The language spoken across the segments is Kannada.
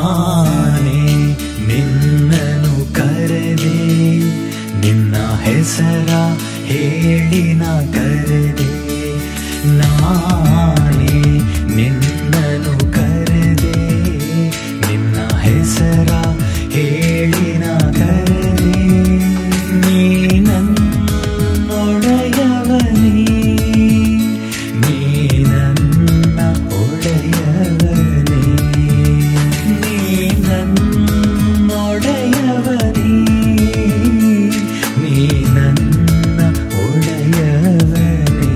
ನಾನೇ ನಿನ್ನನು ಕರೆದೆ ನಿನ್ನ ಹೆಸರ ಹೇಳಿ ನಾ ಕರೆದೆ ನಾನೇ ನಿನ್ನನು ಕರೆದೆ ನಿನ್ನ ಹೆಸರ ಹೇಳಿ ನಾ ಕರೆದೆ ನೀ ನನ್ನೊಡೆಯವನೇ ನೀ ನನ್ನ ಒಡೆಯವನೇ ನೀ ನನ್ನೊಡೆಯವನೇ ನೀ ನನ್ನ ಒಡೆಯವನೇ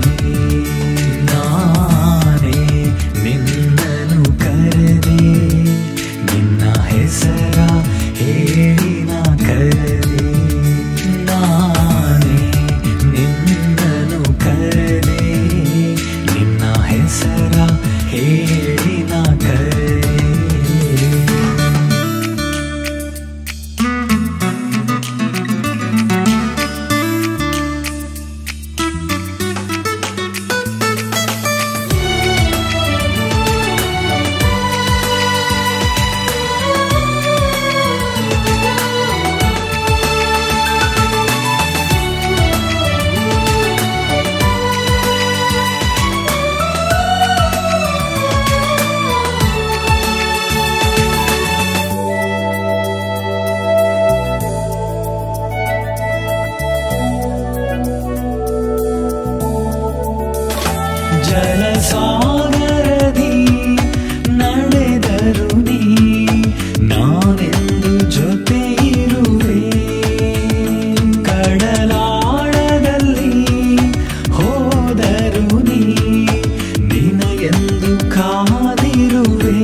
ನಾನೇ ನಿನ್ನನು ಕರೆದೆ ನಿನ್ನ ಹೆಸರ ಹೇಳಿ ನಾ ಕರೆದೆ ನಾನೇ ನಿನ್ನನು ಕರೆದೆ ನಿನ್ನ ಹೆಸರ ಹೇಳಿ ನಾ ಕರೆದೆ ಜಲಸಾಗರದಿ ನಡೆದರು ನೀ ನಾನೆಂದು ಜೊತೆ ಇರುವೆ ಕಡಲಾಳದಲ್ಲಿ ಹೋದರು ನೀ ನಿನಗೆಂದು ಕಾದಿರುವೆ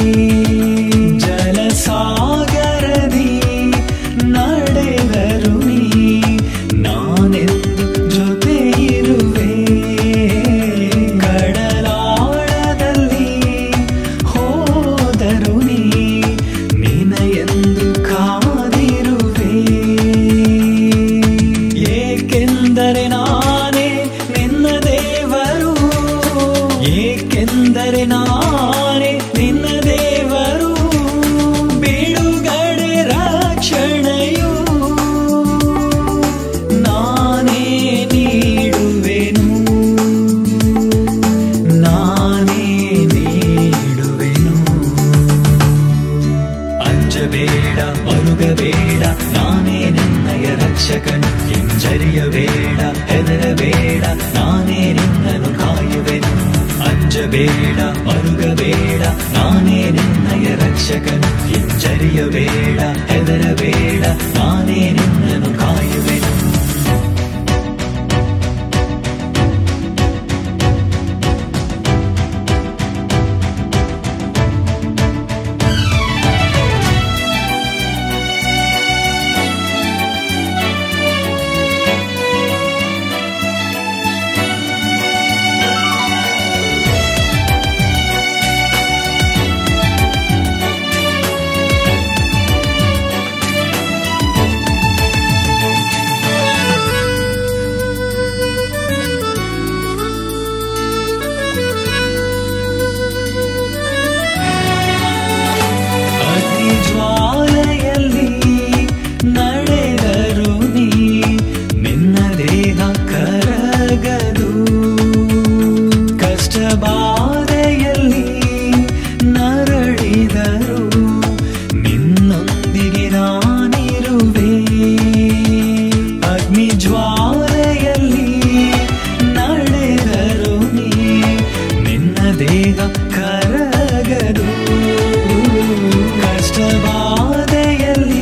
ಜಲಸಾಗರದಿ ನಡೆದರು ನೀ ನಾನೆಂದು ಜೊತೆ ಇರುವೆ ಕಡಲಾಳದಲ್ಲಿ ಹೋದರು ನೀ ನಿನ ಎಂದು ಕಾದಿರುವೆ ಏಕೆಂದರೆ ನಾನೇ ನಿನ್ನ ದೇವರು ಏಕೆಂದರೆ ನಾನೇ ನಿನ್ನ ದೇವರು ಬಿಡುಗಡೆ ರಕ್ಷಣೆಯು ನಾನೇ ನೀಡುವೆನು ನಾನೇ ನೀಡುವೆನು ಅಂಜಬೇಡ ಮರುಗಬೇಡ ನಾನೇ ನಿನ್ನಯ ರಕ್ಷಕನು ಹಿಂಜರಿಯಬೇಡ ಹೆದರಬೇಡ ನಾನೇ ನಿನ್ನನು ಕಾಯುವೆನು ಅಂಜಬೇಡ ಮರುಗಬೇಡ ನಾನೇ ನಿನ್ನಯ ರಕ್ಷಕನು ಹಿಂಜರಿಯಬೇಡ ಹೆದರಬೇಡ ನಾನೇ ನಿನ್ನನು ಕಾಯುವೆನು ಅಗ್ನಿ ಜ್ವಾಲೆಯಲ್ಲಿ ನಡೆದರು ನೀ ನಿನ್ನ ದೇಹ ಕರಗದು ಕಷ್ಟ ಬಾಧೆಯಲ್ಲಿ ನರಳಿದರು ನಿನ್ನೊಂದಿಗೆ ನಾನಿರುವೆ ಅಗ್ನಿ ಜ್ವಾಲೆಯಲ್ಲಿ ನಡೆದರು ನೀ ನಿನ್ನ ದೇಹ ಕರಗದು ಕಷ್ಟ ಬಾಧೆಯಲ್ಲಿ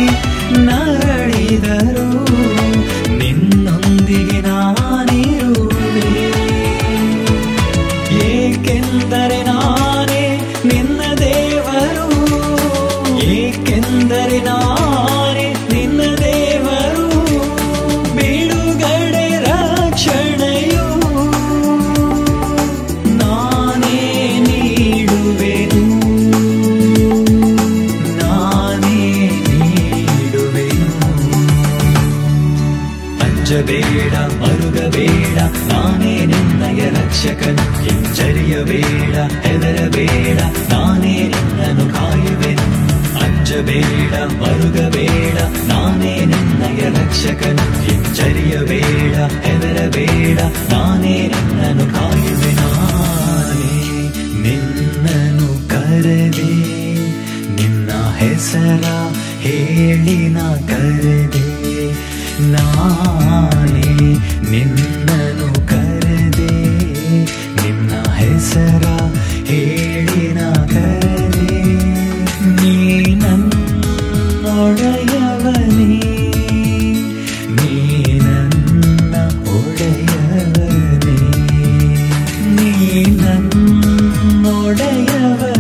ನರಳಿದರು ನಿನ್ನೊಂದಿಗೆ ನಾನಿರುವೆ ಏಕೆಂದರೆ ನಾನೇ ನಿನ್ನ ದೇವರು ಏಕೆಂದರೆ ನಾನೇ ನಿನ್ನ ದೇವರು ಬಿಡುಗಡೆ ರಕ್ಷಣೆಯು ನಾನೇ ನೀಡುವೆನು ನಾನೇ ನೀಡುವೆನು ಅಂಜಬೇಡ ಮರುಗಬೇಡ ನಾನೇ ನಿನ್ನಯ ರಕ್ಷಕನು ಹಿಂಜರಿಯಬೇಡ ಹೆದರಬೇಡ ನಾನೇ ನಿನ್ನನು ಕಾಯುವೆನು ಅಂಜಬೇಡ ಮರುಗಬೇಡ ನಾನೇ ನಿನ್ನಯ ರಕ್ಷಕನು ಹಿಂಜರಿಯಬೇಡ ಹೆದರಬೇಡ ನಾನೇ ನಿನ್ನನ್ನು ಕಾಯುವೆ ನಾನೇ ನಿನ್ನನು ಕರೆದೆ ನಿನ್ನ ಹೆಸರ ಹೇಳಿನ ಕರೆದೆ ನಾನೇ ನಿನ್ನನು ಕರೆದೆ ನಿನ್ನ ಹೆಸರ ಹೇಳಿನ ಕರೆದೆ ನೀ ನನ್ನೊಡೆಯವನೇ ನೀ ನನ್ನ ಒಡೆಯವನೇ ನೀ ನನ್ನೊಡೆಯವನೇ